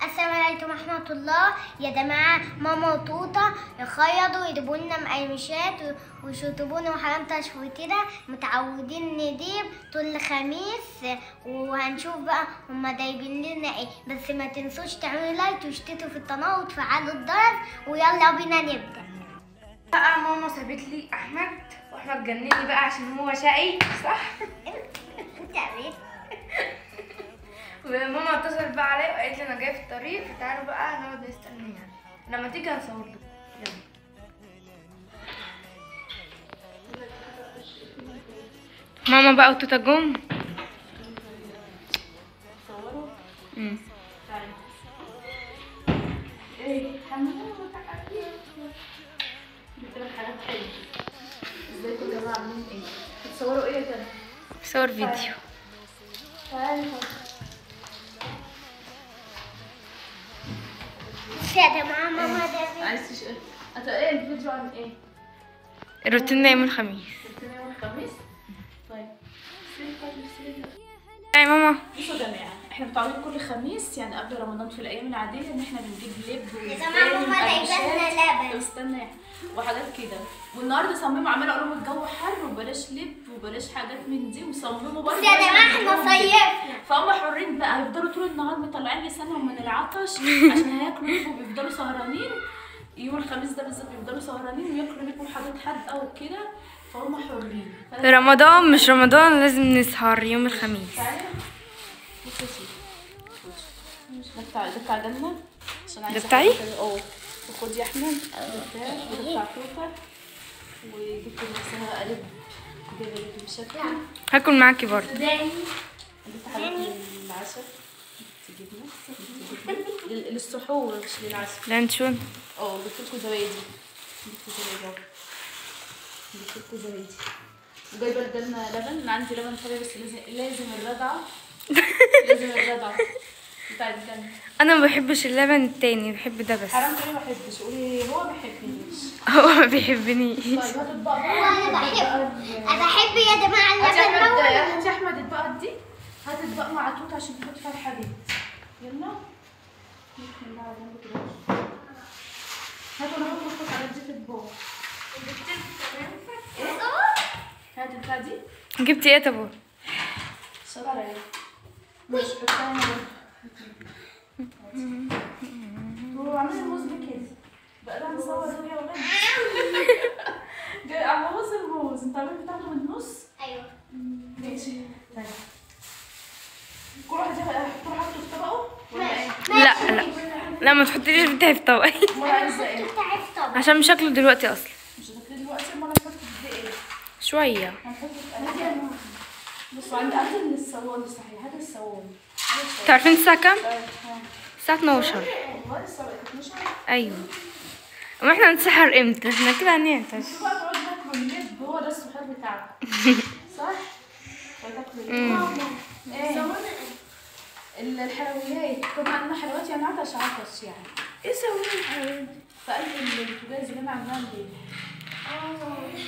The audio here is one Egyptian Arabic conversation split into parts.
السلام عليكم ورحمة الله يا جماعة ماما وطوطة يخيطوا يجيبوا لنا مقرمشات ويشطبونا وحرام تشويتنا متعودين نديب طول الخميس وهنشوف بقى هما جايبين لنا ايه بس ما تنسوش تعملوا لايك واشتركوا في القناة وتفعلوا الجرس ويلا بينا نبدأ بقى ماما سابت لي احمد واحمد جنني بقى عشان هو شقي صح انت عرفت وماما اتصلت بقى عليا وقالت لي انا جايه في الطريق فتعالوا بقى نقعد نستنى يعني لما تيجي هنصور لكم يلا ماما بقى وتوتا جم امم ايه حمام بتعمل حاجات حلوه ازيكم يا جماعه عاملين ايه بتصوروا ايه يا جماعه صور فيديو بص يا جماعة ماما ده عايز تش... انت ايه الفيديو عن ايه الروتين يوم الخميس قلت يوم الخميس طيب سيري طيب سيري اي ماما بصوا يا جماعه احنا متعودين كل خميس يعني قبل رمضان في الايام العاديه ان احنا بنجيب لب يا جماعة ماما جايبه لنا لبن استنى يعني وحاجات كده والنهارده صمموا عماله اقول لهم الجو حر وبلاش لب وبلاش حاجات من دي وصمموا برضه بص يا جماعة احنا صيفنا فهم حرين بقى هيفضلوا طول النهار مطلعين لسانهم من العطش عشان هياكلوا لب وبيفضلوا سهرانين يوم الخميس ده بالذات بيفضلوا سهرانين وياكلوا لب وحاجات حادقه وكده فهم حرين في رمضان مش رمضان لازم نسهر يوم الخميس تعالى بص يا سيدي خد. ده بتاع ده بتاع جنة عشان عايزة بتاعي؟ حاجة كده. اه وخد يا احمد ده بتاعي وده بتاع توته وجبت نفسها قلب جايبه لب بالشكل هاكل معاكي برضه جبت حاجات للعشاء جبت جبنه جبت جبنة. لل- للسحور مش للعشاء لانشون اه جبت لكم زبادي جبت زبادي اهو جبت لكم زبادي وجايبه لجنة لبن انا عندي لبن طبيعي بس لازم لازم الرضعه لازم الرضعه بتاعت الجنة انا ما بحبش اللبن التاني بحب ده بس حرام تقولي ما بحبش قولي هو ما بيحبنيش هو ما بيحبنيش طيب هات اطباق بقى وانا بحب انا بحب يا جماعة هات يا اللبن احمد موت. هات يا احمد اطباق دي هات اطباق مع توت عشان تحط فيها الحاجات يلا ممكن بقى على جنب كده هاتوا انا هحط الحاجات دي في اطباق هات البتاع دي جبتي ايه طب صار على ايه مش حطها هنا برضه هو عامل الموز بكده بقى ده هنصور ده يا ولاد جاي على موز الموز انت عامل بتاخده من النص ايوه ماشي طيب كل واحد ياخد كل واحد حاطه في طبقه ولا ايه؟ لا لا لا ما تحطيليش بتاعي في طبقي امال عايزه ايه؟ انت عارف طبعا عشان مش هاكله دلوقتي اصلا مش هتاكلي دلوقتي امال هنحط في دقيقه شويه هنحط في قلب بصوا عندي قبل من الصواني صحيح هات الصواني هات الصواني. انتوا عارفين الساعه كام طيب، ها. الساعه 12 والله الصواني 12 ايوه اما احنا هنسحر امتى احنا كده هنعطش انتوا بقى تقعدوا تاكلوا اللب هو ده السحور بتاعكم صح؟ وتاكلوا اللب ايه؟ ال- الحلويات طبعا انا حلويات يعني عطش عطش يعني ايه سوي الحلويات في قلب البوتاجاز اللي انا عاملاه امبارح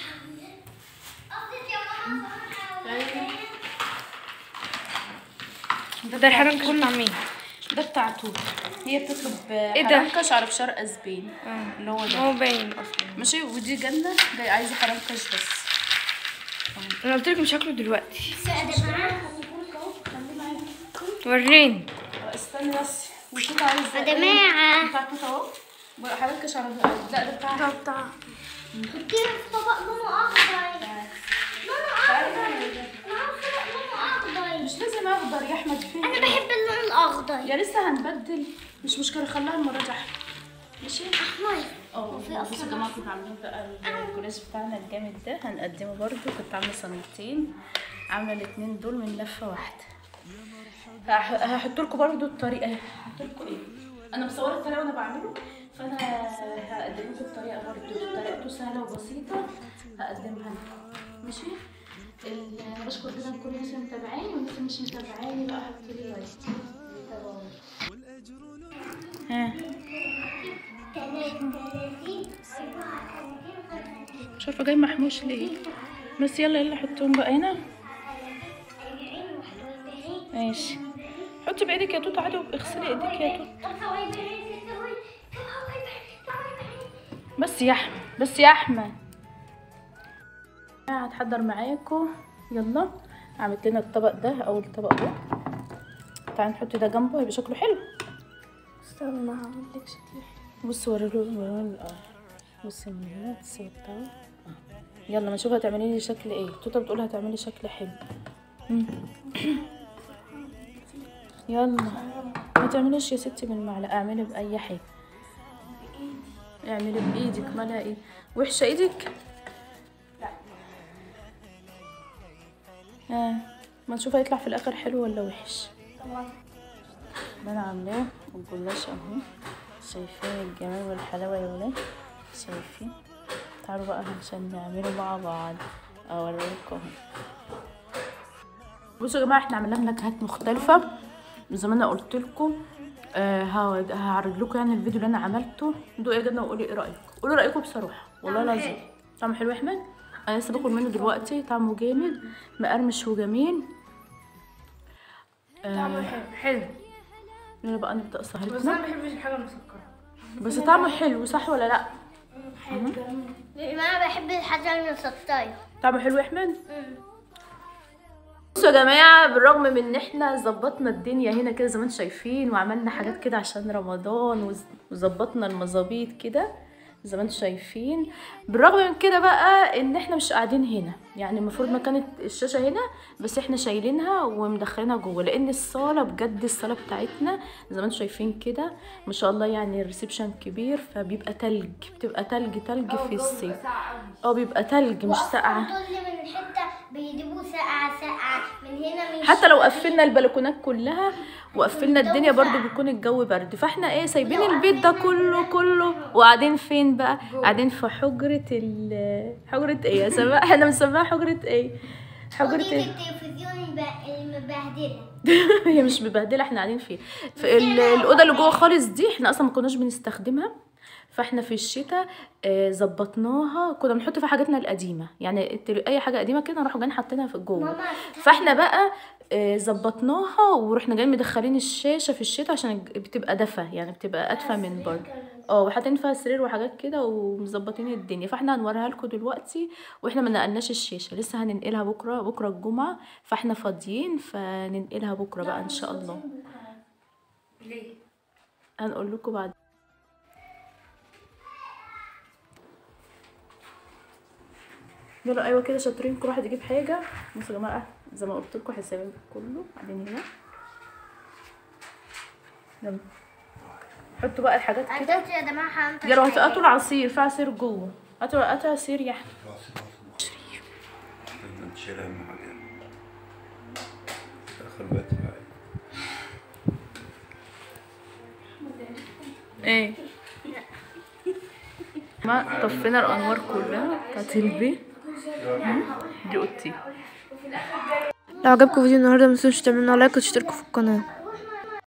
ده الحرام كله عاملين ده بتاع توت هي بتطلب ايه ده؟ حرنكش على فشار اسبين اه اللي هو ده هو باين اصلا ماشي ودي جنة جاي عايزة حرنكش بس انا قلت لك مش هاكله دلوقتي بص يا جماعة خليه معايا وريني استني بس وتوت عايز يا جماعة بتاع توت اهو حرنكش على لا ده بتاع بتاع كتير في طبق لونه اخضر لونه اخضر انا عارفة لونه اخضر مش لازم اخضر يا احمد فين انا بحب اللون الاخضر يا لسه هنبدل مش مشكلة خليها المرة دي احمد ماشي احمر اه وفي بصوا يا أصلاً جماعة كنا عاملين بقى الجلاش بتاعنا الجامد ده هنقدمه برضو كنت عاملة صينيتين عاملة الاتنين دول من لفة واحدة هح- هحط لكم برضو الطريقة هحط لكم ايه انا مصورة الطريقة وانا بعمله فانا هقدم لكم الطريقة برضو طريقته سهلة وبسيطة هقدمها لكم ماشي ال- انا بشكر جدا كل الناس اللي متابعاني والناس اللي مش متابعاني بقى حطوا لي لايك تابعوني. ها مش عارفه جاي محموش ليه بس يلا يلا حطهم بقى هنا ماشي حطي بقى ايدك يا توت عادي اغسلي ايديك يا توت طب ثواني ثواني ثواني ثواني بس يا احمد بس يا احمد هتحضر معاكم يلا عملت لنا الطبق ده او الطبق ده تعالي نحط ده جنبه هيبقى شكله حلو استنى هقول لك شكلي بص وريله وريله اه بصي من هنا تسوي الطبق آه. يلا ما نشوف هتعملي لي شكل ايه توته بتقول هتعملي شكل حلو مم. يلا ما تعمليش يا ستي بالمعلقه اعملي باي حاجه اعملي بايدك مالها ايه وحشه ايدك ها ما نشوف هيطلع في الاخر حلو ولا وحش ده انا عاملاه والجلاش اهو شايفين الجمال والحلاوه يا ولاد شايفين تعالوا بقى عشان نعمله مع بعض اوريكم بصوا يا جماعه احنا عملنا نكهات مختلفه زي ما انا قلت لكم آه هعرض- هعرض لكم يعني الفيديو اللي انا عملته دوقوا يا جدع وقولي ايه رايكم قولوا رايكم بصراحه والله طعمه العظيم حلو. طعمه حلو يا احمد انا لسه باكل منه دلوقتي طعمه جامد مقرمش وجميل طعمه آه حلو حلو يلا بقى نبدا بس سهرتنا انا ما بحبش الحاجه المسكره بس طعمه حلو صح ولا لا ما انا بحب الحاجه المسطيه طعمه حلو يا احمد بصوا يا جماعه بالرغم من ان احنا ظبطنا الدنيا هنا كده زي ما انتم شايفين وعملنا حاجات كده عشان رمضان وز- وظبطنا المظابيط كده زي ما انتم شايفين بالرغم من كده بقى ان احنا مش قاعدين هنا يعني المفروض ما كانت الشاشه هنا بس احنا شايلينها ومدخلينها جوه لان الصاله بجد الصاله بتاعتنا زي ما انتم شايفين كده ما شاء الله يعني الريسبشن كبير فبيبقى تلج بتبقى تلج تلج في الصيف اه بيبقى تلج مش ساقعه كل من حته بيجيبوا ساقعه ساقعه من هنا من حتى لو قفلنا البلكونات كلها وقفلنا الدنيا برضو بيكون الجو برد فاحنا ايه سايبين البيت ده كله كله وقاعدين فين بقى قاعدين في حجرة ال حجرة ايه يا سماء احنا بنسميها حجرة ايه حجرة أوضة ايه التلفزيون الب- المبهدله هي مش مبهدله احنا قاعدين فين في ال- الاوضه اللي جوه خالص دي احنا اصلا ما كناش بنستخدمها فاحنا في الشتاء آه، ظبطناها كنا بنحط فيها حاجاتنا القديمه يعني التل- اي حاجه قديمه كده نروح جايين حاطينها في جوه ماما فاحنا بقى آه، ظبطناها ورحنا جايين مدخلين الشاشه في الشتاء عشان الج- بتبقى دفى يعني بتبقى ادفى من بره اه وحاطين فيها سرير وحاجات كده ومظبطين الدنيا فاحنا هنوريها لكم دلوقتي واحنا ما نقلناش الشاشه لسه هننقلها بكره بكره الجمعه فاحنا فاضيين فننقلها بكره بقى ان شاء الله ليه؟ هنقول لكم بعد يلا ايوه كده شاطرين كل واحد يجيب حاجه بصوا يا جماعه زي ما قلت لكم حسابين كله بعدين هنا يلا حطوا بقى الحاجات كده انتوا يا جماعه حرمتوا يلا هاتوا العصير في عصير جوه هاتوا هاتوا عصير يا احمد بدنا نشيل اهم حاجة اخر بيت هاي ايه ما طفينا الانوار كلها بتاعت البيت دي اوضتي لو عجبكم فيديو النهارده متنسوش تعملوا لايك وتشتركوا في القناه